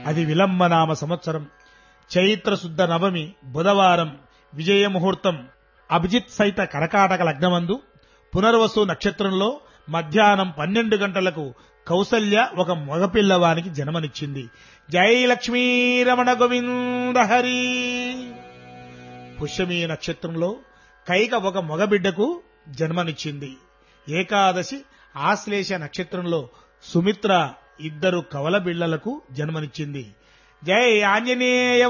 అది విలంబనామ సంవత్సరం చైత్ర శుద్ధ నవమి బుధవారం విజయ ముహూర్తం అభిజిత్ సైత కరకాటక లగ్నమందు పునర్వసు నక్షత్రంలో మధ్యాహ్నం పన్నెండు గంటలకు కౌసల్య ఒక మగపిల్లవానికి జన్మనిచ్చింది జై లక్ష్మీ రమణ గోవింద హరి పుష్యమీ నక్షత్రంలో కైక ఒక మగబిడ్డకు జన్మనిచ్చింది ఏకాదశి ఆశ్లేష నక్షత్రంలో సుమిత్ర ఇద్దరు కవల బిళ్లలకు జన్మనిచ్చింది జై ఆంజనేయ